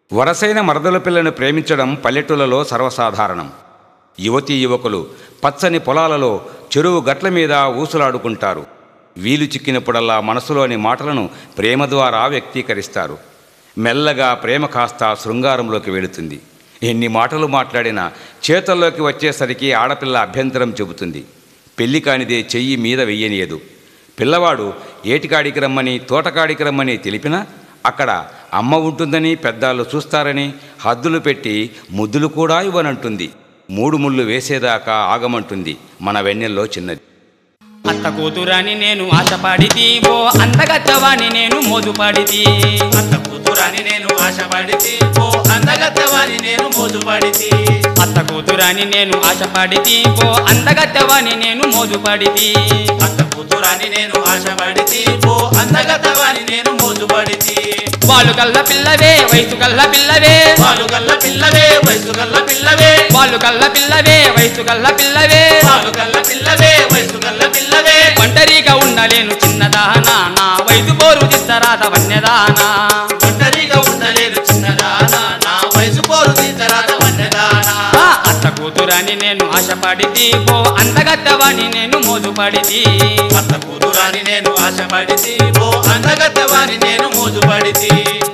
వరసైన మరదల పిల్లను ప్రేమించడం పల్లెటూళ్ళలో సర్వసాధారణం యువతీ యువకులు పచ్చని పొలాలలో చెరువు గట్ల మీద ఊసులాడుకుంటారు వీలు చిక్కినప్పుడల్లా మనసులోని మాటలను ప్రేమ ద్వారా వ్యక్తీకరిస్తారు మెల్లగా ప్రేమ కాస్త శృంగారంలోకి వెళుతుంది ఎన్ని మాటలు మాట్లాడినా చేతల్లోకి వచ్చేసరికి ఆడపిల్ల అభ్యంతరం చెబుతుంది పెళ్లి కానిదే చెయ్యి మీద వెయ్యనియదు పిల్లవాడు ఏటికాడికి రమ్మని తోటకాడికి రమ్మని తెలిపినా అక్కడ అమ్మ ఉంటుందని పెద్దాళ్ళు చూస్తారని హద్దులు పెట్టి ముద్దులు కూడా ఇవ్వనంటుంది మూడు ముళ్ళు వేసేదాకా ఆగమంటుంది మన వెన్నెల్లో చిన్నది అత్త కూతురాని నేను ఆశపడితి ఓ అందగత్తవాని నేను మోజుపడితి అత్త కూతురాని నేను ఆశపడితి ఓ అందగత్తవాని నేను మోజుపడితి అత్త కూతురాని నేను ఆశపడితి ఓ అందగత్తవాని నేను మోజుపడితి అత్త కూతురాని నేను ఆశపడితి ఓ అందగత్తవాని నేను మోజుపడితి వాళ్ళు కల్ల పిల్లవే వయసు కల్ల పిల్లవే పాలు గల్ల పిల్లవే వయసు గల్ల పిల్లవే వాళ్ళు కల్ల పిల్లవే వయసు కల్ల పిల్లవే పాలు గల్ల పిల్లవే వయసు గల్ల పిల్లవే ఒంటరిగా ఉండలేను చిన్నదానా నా వయసు పోరు తీస్తరాత వన్యదానా ఒంటరిగా ఉండలేదు చిన్నదానా నా వయసు పోరు తీసరాత వన్నదానా ఆ అత్త కూతురాని నేను ఆశపడితి ఓ అందగత్తవాని నేను మోజుపడితి అత్త కూతురాని నేను ఆశపడితి ఓ అందగత్తవాని నేను మోజుపడితి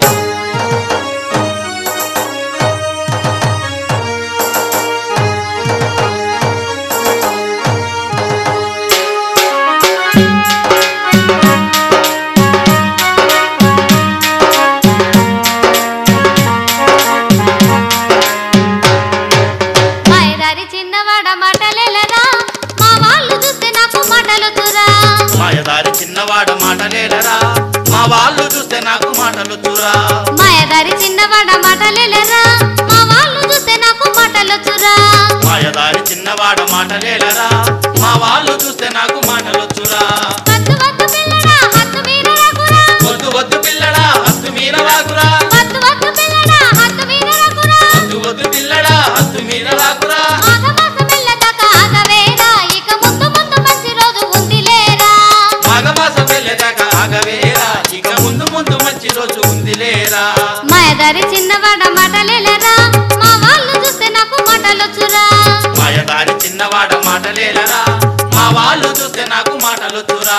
మాయదారి చిన్నవాడ మాటలేలరా మా వాళ్ళు చూస్తే నాకు మాటలొద్దురా మాయదారి చిన్నవాడ మాటలేలరా మా వాళ్ళు చూస్తే నాకు మాటలు తురా మాయదారి చిన్నవాడ మాటలేలరా మా వాళ్ళు చూస్తే నాకు మాటలొద్దురా మాయదారి చిన్నవాడ మాటలేలరా మా వాళ్ళు చూస్తే నాకు మాటలు తురా వద్దు వద్దు పిల్లడా హద్దు మీర రాకురా వద్దు వద్దు పిల్లడా హత్తు మీర రాకురా వద్దు వద్దు పిల్లడా హద్దు మీర రాకురా వద్దు వద్దు పిల్లడా హత్తు మీర రాకురా మాఘమాసం వెళ్ళదాకా ఆగవేరా ఇక ముందు ముందు మంచి రోజు ఉంది లేరా మాఘమాసం వెళ్ళేదాకా ఆగవేరా ఇక ముందు ముందు మంచి రోజు ఉంది లేరా మాయదారి చిన్నవాడ మాటలేలరా మా వాళ్ళు చూస్తే నాకు మాటలొచ్చురా మాయదారి చిన్నవాడ మాటలేలరా మా వాళ్ళు చూస్తే నాకు మాటలు తురా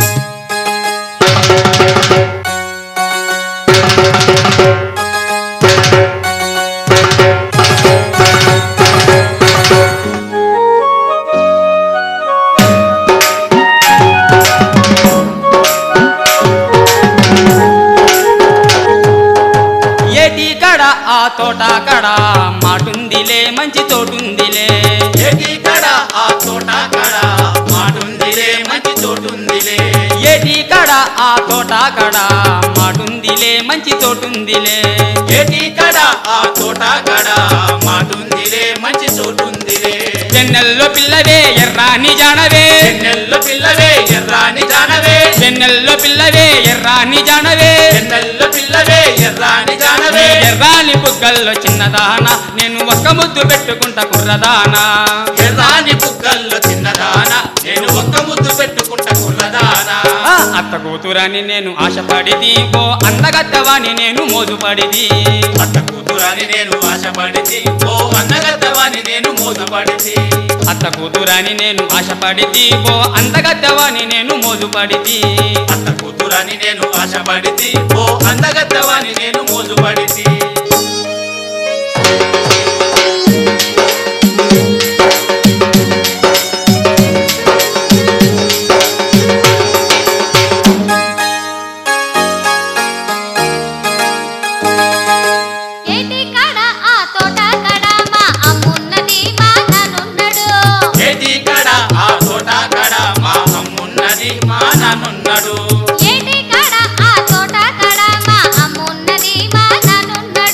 ఏటి కడ ఆ తోట కడ మాటుందిలే మంచి తోటుందిలే ఏటి కడ ఆ తోట కడ మాటుందిలే మంచి చోటుందిలే ఏటి కడ ఆ తోట కడ మాటుందిలే మంచి తోటుందిలే ఏటి కడ ఆ తోట కడ మాటుందిలే మంచి చోటుందిలే వెన్నెల్లో పిల్లవే ఎర్రాని జానవే ఎన్నెల్లో పిల్లవే ఎర్రాని జానవే వెన్నెల్లో పిల్లవే ఎర్రాని జానవే ఎన్నెల్లో పిల్లవే ఎర్రాని జానవే ఎర్రాని బుగ్గల్లో చిన్నదాన నేను ఒక్క ముద్దు పెట్టుకుంటా కుర్రదానా ఎర్రాని బుగ్గల్లో చిన్నదాన నేను ఒక్క ముద్దు పెట్టుకుంటా కుర్రదానా ఆ అత్త కూతురని నేను ఆశపడిది ఓ అందగత్తవాని నేను మోజుపడిది అత్త కూతురాని నేను ఆశపడితి ఓ అన్నగద్దవాని నేను మోసపడితి అత్త కూతురని నేను ఆశపడిది ఓ అందగత్తవాని నేను మోజుపడిది అత్త కూతురాని నేను ఆశపడితి ఓ అందగద్దవాని నేను మోసపడితి ఏటి కాడ ఆ తోట కాడ మా అమ్మున్నది మా నానున్నాడు ఏటి కడ ఆ తోట కడ మా అమ్మున్నది మా నాన్నున్నాడు ఏటి కాడ ఆ తోట కాడ మా అమ్మున్నది మా నానున్నాడు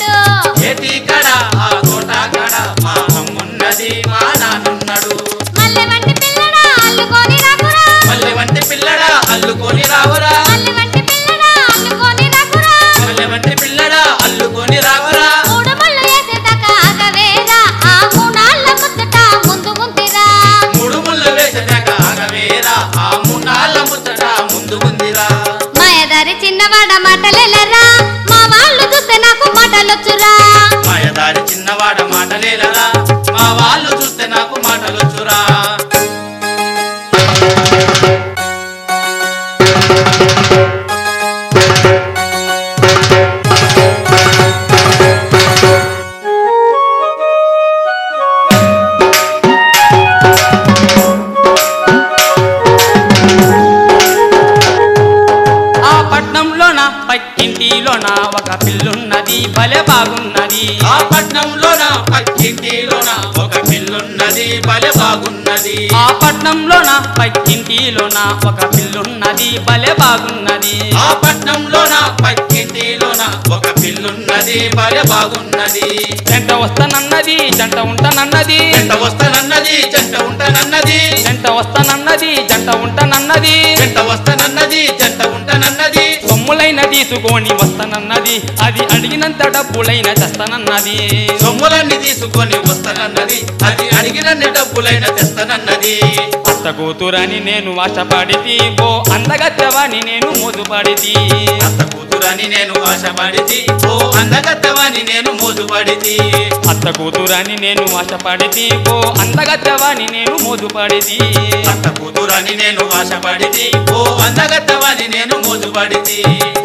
భలే బాగున్నది ఆ పట్నంలోన పక్కింటిలోన ఒక పిల్లున్నది భలే బాగున్నది ఆ పట్నంలోన పక్కింటిలోన ఒక పిల్లున్నది భలే బాగున్నది ఆ పట్నంలోన పక్కింటిలోన ఒక పిల్లున్నది భలే బాగున్నది జంట వస్తానన్నది జంట ఉంటానన్నది జంట వస్తానన్నది జంట ఉంటానన్నది జంట వస్తానన్నది జంట ఉంటానన్నది జంట వస్తానన్నది జంట ఉంటానన్నది సొమ్ములైన తీసుకొని వస్తానన్నది అది అడిగినంత డబ్బులైన తెస్తానన్నది సొమ్ములన్నీ తీసుకొని వస్తానన్నది అది అడిగినన్ని డబ్బులైన తెస్తానన్నది అత్త కూతురని నేను ఆశపడితి ఓ అందగత్తెవని నేను మోజుపడితి అత్త కూతురని నేను ఆశపడితి ఓ అందగత్తవని నేను మోజుపడితి అత్త కూతురని నేను ఆశపడితి ఓ అందగత్తెవని నేను మోజుపడితి అత్త కూతురని నేను ఆశపడితి ఓ అందగత్తవని నేను మోజుపడితి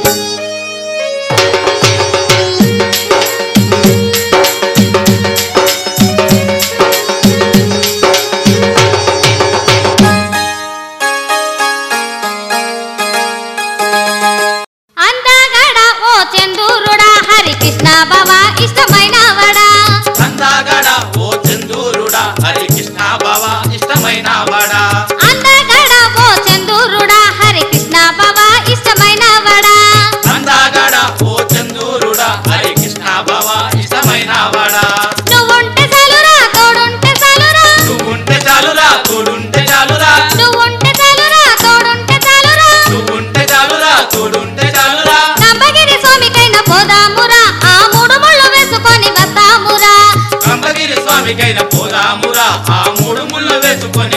అందగడ ఓ చందూరుడా హరికృష్ణ బావా ఇష్టమైన వడా అందాగడ ఓ చందూరుడా హరి కృష్ణ బావా ఇష్టమైన వాడా అందగడ ఓ చందూరుడా హరికృష్ణ బావా ఇష్టమైన వడా అందాగడ ఓ చందూరుడా హరి కృష్ణ బావా ఇష్టమైన వాడా నువ్వుంటే చాలురా తోడుంటే చాలురా నువ్వుంటే చాలురా తోడుంటే చాలురా నువ్వుంటే చాలురా తోడుంటే చాలురా నువ్వుంటే చాలురా తోడుంటే చాలురా కంబగిరి స్వామికైనా పోదామురా ఆ మూడు ముళ్ళు వేసుకొని వస్తామురా కంబగిరి స్వామికైన పోదామురా ఆ మూడు ముళ్ళు వేసుకొని